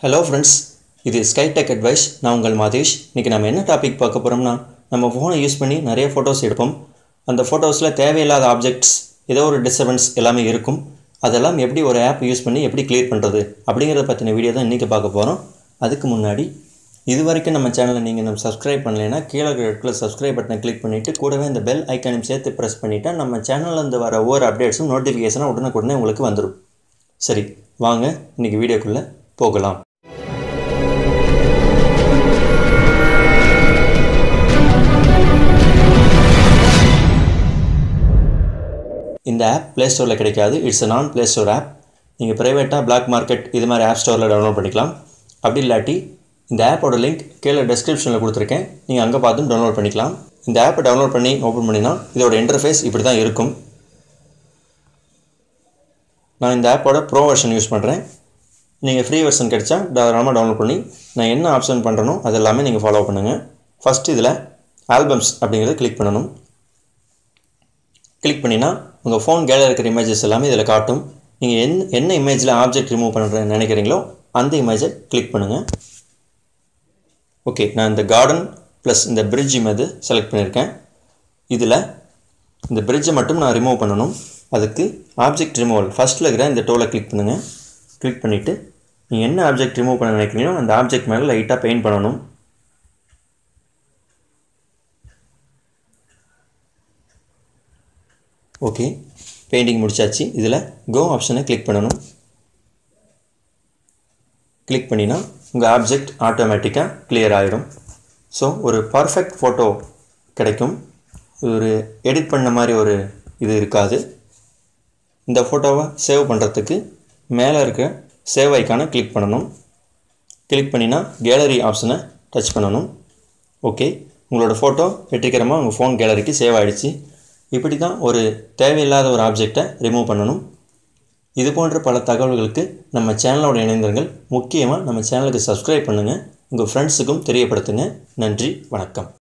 hello friends இது ஸ்கைடெக் advice நான் உங்கள் மாதேஷ் இன்றைக்கி நம்ம என்ன டாபிக் பார்க்க போகிறோம்னா நம்ம ஃபோனை யூஸ் பண்ணி நிறைய ஃபோட்டோஸ் எடுப்போம் அந்த ஃபோட்டோஸில் தேவையில்லாத ஆப்ஜெக்ட்ஸ் ஏதோ ஒரு டிஸ்டர்பன்ஸ் எல்லாமே இருக்கும் அதெல்லாம் எப்படி ஒரு ஆப் யூஸ் பண்ணி எப்படி கிளியர் பண்ணுறது அப்படிங்கிறத பற்றின வீடியோ தான் இன்றைக்கி பார்க்க போகிறோம் அதுக்கு முன்னாடி இது வரைக்கும் நம்ம சேனலை நீங்கள் நம்ம சப்ஸ்கிரைப் பண்ணலைன்னா கீழே இருக்கிற சப்ஸ்கிரைப் பட்டனை கிளிக் பண்ணிவிட்டு கூடவே இந்த பெல் ஐக்கானையும் சேர்த்து ப்ரெஸ் பண்ணிவிட்டால் நம்ம சேனல்லேருந்து வர ஒவ்வொரு அப்டேட்ஸும் நோட்டிஃபிகேஷனாக உடனுக்குடனே உங்களுக்கு வந்துடும் சரி வாங்க இன்றைக்கி வீடியோக்குள்ளே போகலாம் இந்த ஆப் ப்ளே ஸ்டோரில் கிடைக்காது இட்ஸ் a நான் ப்ளே ஸ்டோர் ஆப் நீங்கள் ப்ரைவேட்டாக பிளாக் மார்க்கெட் இது மாதிரி ஆப் ஸ்டோரில் டவுன்லோட் பண்ணிக்கலாம் அப்படி இல்லாட்டி இந்த ஆப்போட லிங்க் கீழே டெஸ்கிரிப்ஷனில் கொடுத்துருக்கேன் நீங்கள் அங்கே பார்த்தும் டவுன்லோட் பண்ணிக்கலாம் இந்த ஆப்பை டவுன்லோட் பண்ணி ஓப்பன் பண்ணினா இதோட இன்டர்ஃபேஸ் இப்படி தான் இருக்கும் நான் இந்த ஆப்போட ப்ரோ வெர்ஷன் யூஸ் பண்ணுறேன் நீங்கள் ஃப்ரீ வெர்ஷன் கிடைச்சா தாராளமாக டவுன்லோட் பண்ணி நான் என்ன ஆப்ஷன் பண்ணுறனோ அது எல்லாமே நீங்கள் ஃபாலோ பண்ணுங்கள் ஃபஸ்ட்டு இதில் ஆல்பம்ஸ் அப்படிங்கிறத கிளிக் பண்ணணும் கிளிக் பண்ணினா உங்கள் ஃபோன் கேலரி இருக்கிற இமேஜஸ் எல்லாமே இதில் காட்டும் நீங்கள் என் என்ன இமேஜில் ஆப்ஜெக்ட் ரிமூவ் பண்ணுறேன்னு நினைக்கிறீங்களோ அந்த இமேஜை கிளிக் பண்ணுங்கள் ஓகே நான் இந்த கார்டன் ப்ளஸ் இந்த பிரிட்ஜ் இமேஜ் செலக்ட் பண்ணியிருக்கேன் இதில் இந்த பிரிட்ஜை மட்டும் நான் ரிமூவ் பண்ணணும் அதுக்கு ஆப்ஜெக்ட் ரிமூவல் ஃபஸ்ட்டில் இருக்கிற இந்த டோலை கிளிக் பண்ணுங்கள் கிளிக் பண்ணிவிட்டு நீங்கள் என்ன ஆப்ஜெக்ட் ரிமூவ் பண்ண நினைக்கிறீங்களோ அந்த ஆப்ஜெக்ட் மேலே லைட்டாக பெயிண்ட் பண்ணணும் ஓகே பெயிண்டிங் முடிச்சாச்சு இதில் கோ ஆப்ஷனை கிளிக் பண்ணணும் கிளிக் பண்ணினா உங்கள் ஆப்ஜெக்ட் ஆட்டோமேட்டிக்காக கிளியர் ஆகிடும் ஸோ ஒரு பர்ஃபெக்ட் ஃபோட்டோ கிடைக்கும் ஒரு எடிட் பண்ண மாதிரி ஒரு இது இருக்காது இந்த ஃபோட்டோவை சேவ் பண்ணுறதுக்கு மேலே இருக்க சேவ் ஐக்கானை கிளிக் பண்ணணும் கிளிக் பண்ணினா கேலரி ஆப்ஷனை டச் பண்ணணும் ஓகே உங்களோட ஃபோட்டோ வெற்றிகரமாக உங்கள் ஃபோன் கேலரிக்கு சேவ் ஆகிடுச்சு இப்படி தான் ஒரு தேவையில்லாத ஒரு ஆப்ஜெக்டை ரிமூவ் பண்ணணும் இது போன்ற பல தகவல்களுக்கு நம்ம சேனலோட இணைந்தர்கள் முக்கியமாக நம்ம சேனலுக்கு சப்ஸ்கிரைப் பண்ணுங்கள் உங்கள் ஃப்ரெண்ட்ஸுக்கும் தெரியப்படுத்துங்க நன்றி வணக்கம்